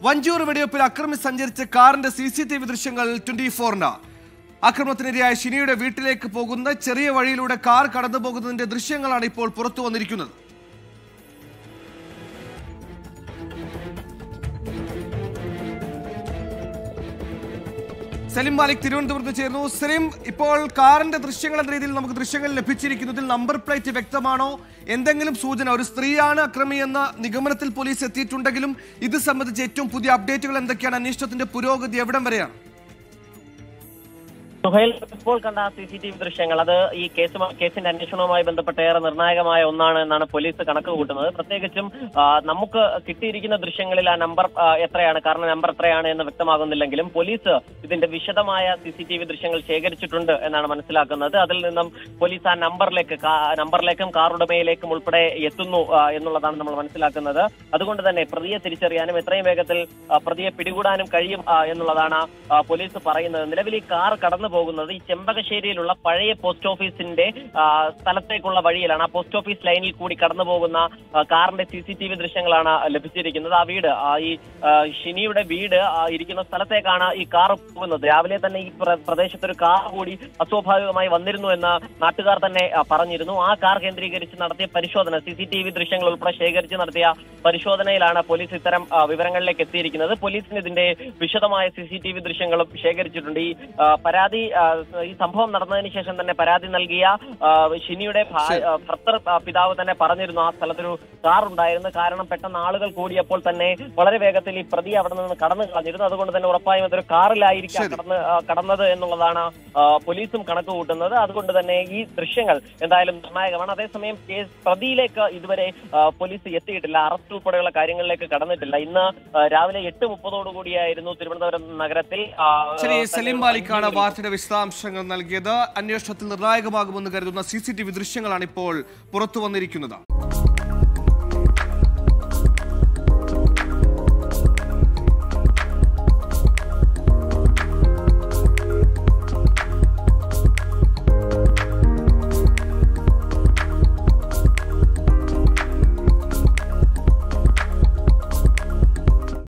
വഞ്ചൂർ വെടിവെപ്പിൽ അക്രമി സഞ്ചരിച്ച കാറിന്റെ സി സി ടി വി ദൃശ്യങ്ങൾ ട്വന്റി ഫോറിന് ആക്രമണത്തിനിരയായ ഷിനിയുടെ വീട്ടിലേക്ക് പോകുന്ന ചെറിയ വഴിയിലൂടെ കാർ കടന്നു പോകുന്നതിന്റെ ദൃശ്യങ്ങളാണ് ഇപ്പോൾ പുറത്തു വന്നിരിക്കുന്നത് സലിം മാലിക് തിരുവനന്തപുരത്ത് ചേർന്നു സലിം ഇപ്പോൾ കാറിന്റെ ദൃശ്യങ്ങൾ എന്ന രീതിയിൽ നമുക്ക് ദൃശ്യങ്ങൾ ലഭിച്ചിരിക്കുന്നതിൽ നമ്പർ പ്ലേറ്റ് വ്യക്തമാണോ എന്തെങ്കിലും സൂചന ഒരു സ്ത്രീയാണ് അക്രമി എന്ന നിഗമനത്തിൽ പോലീസ് എത്തിയിട്ടുണ്ടെങ്കിലും ഇത് സംബന്ധിച്ച് ഏറ്റവും പുതിയ അപ്ഡേറ്റുകൾ എന്തൊക്കെയാണ് അന്വേഷണത്തിന്റെ പുരോഗതി എവിടം വരെയാണ് സുഹൈൽ ഇപ്പോൾ കണ്ട സി സി ടി വി ദൃശ്യങ്ങൾ അത് ഈ കേസ് കേസിന്റെ അന്വേഷണവുമായി ബന്ധപ്പെട്ട് ഏറെ നിർണായകമായ ഒന്നാണ് എന്നാണ് പോലീസ് കണക്ക് കൂട്ടുന്നത് പ്രത്യേകിച്ചും ആ, നമുക്ക് കിട്ടിയിരിക്കുന്ന ദൃശ്യങ്ങളിൽ ആ നമ്പർ ആ, എത്രയാണ് കാരണം നമ്പർ എത്രയാണ് എന്ന് വ്യക്തമാകുന്നില്ലെങ്കിലും പോലീസ് ഇതിന്റെ വിശദമായ സി സി ടി വി ദൃശ്യങ്ങൾ ശേഖരിച്ചിട്ടുണ്ട് എന്നാണ് മനസ്സിലാക്കുന്നത് അതിൽ നിന്നും പോലീസ് ആ നമ്പറിലേക്ക് കാ- നമ്പറിലേക്കും കാർ ഉടമയിലേക്കും ഉൾപ്പെടെ എത്തുന്നു ആ, എന്നുള്ളതാണ് നമ്മൾ മനസ്സിലാക്കുന്നത് അതുകൊണ്ട് തന്നെ പ്രതിയെ തിരിച്ചറിയാനും എത്രയും വേഗത്തിൽ ആ, പ്രതിയെ പിടികൂടാനും കഴിയും ആ, എന്നുള്ളതാണ് ആ, പോലീസ് പറയുന്നത് നിലവിൽ ഈ കാർ കടന്നു പോകുന്നത് ഈ ചെമ്പകശ്ശേരിയിലുള്ള പഴയ പോസ്റ്റ് ഓഫീസിന്റെ ആ, സ്ഥലത്തേക്കുള്ള വഴിയിലാണ് ആ പോസ്റ്റ് ഓഫീസ് ലൈനിൽ കൂടി കടന്നു പോകുന്ന ആ, കാറിന്റെ സി സി ടി വി ദൃശ്യങ്ങളാണ് ലഭിച്ചിരിക്കുന്നത് ആ വീട് ആ ഈ ആ, ഷിനിയുടെ വീട് ആ, ഇരിക്കുന്ന സ്ഥലത്തേക്കാണ് ഈ കാർ പോകുന്നത് രാവിലെ തന്നെ ഈ പ്ര- പ്രദേശത്ത് ഒരു കാർ കൂടി അസ്വാഭാവികമായി വന്നിരുന്നു എന്ന് നാട്ടുകാർ തന്നെ ആ, പറഞ്ഞിരുന്നു ആ കാർ കേന്ദ്രീകരിച്ച് നടത്തിയ പരിശോധന സി സി ടി വി ദൃശ്യങ്ങൾ ഉൾപ്പെടെ ശേഖരിച്ച് നടത്തിയ പരിശോധനയിലാണ് പോലീസ് ഇത്തരം ആ, വിവരങ്ങളിലേക്ക് എത്തിയിരിക്കുന്നത് പോലീസിന് ഇതിന്റെ വിശദമായ സി സി ടി വി ദൃശ്യങ്ങളും ശേഖരിച്ചിട്ടുണ്ട് ഈ ആ, പരാതി ആ, ഈ സംഭവം നടന്നതിന് ശേഷം തന്നെ പരാതി നൽകിയ ആ, ഷിനിയുടെ ഭാ- ആ, ഭർത്തൃ ആ, പിതാവ് തന്നെ പറഞ്ഞിരുന്നു ആ സ്ഥലത്തൊരു കാർ ഉണ്ടായിരുന്നു കാരണം പെട്ടെന്ന് ആളുകൾ കൂടിയപ്പോൾ തന്നെ വളരെ വേഗത്തിൽ ഈ പ്രതി അവിടെ നിന്ന് കടന്നു കളഞ്ഞിരുന്നു അതുകൊണ്ട് തന്നെ ഉറപ്പായും അതൊരു കാറിലായിരിക്കാം ശരി. കടന്ന് ആ, കടന്നത് എന്നുള്ളതാണ് ആ, പോലീസും കണക്ക് കൂട്ടുന്നത് അതുകൊണ്ട് തന്നെ ഈ ദൃശ്യങ്ങൾ എന്തായാലും നിർണായകമാണ് അതേസമയം കേസ് പ്രതിയിലേക്ക് ഇതുവരെ ആ, പോലീസ് എത്തിയിട്ടില്ല അറസ്റ്റ് ഉൾപ്പെടെയുള്ള കാര്യങ്ങളിലേക്ക് കടന്നിട്ടില്ല ഇന്ന് ആ, രാവിലെ എട്ട് മുപ്പതോടുകൂടിയായിരുന്നു തിരുവനന്തപുരം നഗരത്തിൽ ആ, ശരി തന്നെ സലീം ഒരു മാലിക്കാണ് സഞ്ചി വാർത്തയുടെ വിശദാംശങ്ങൾ നൽകിയത് അന്വേഷണത്തിൽ നിർണായകമാകുമെന്ന് കരുതുന്ന സി സി ടി വി ദൃശ്യങ്ങളാണ് ഇപ്പോൾ പുറത്തു വന്നിരിക്കുന്നത്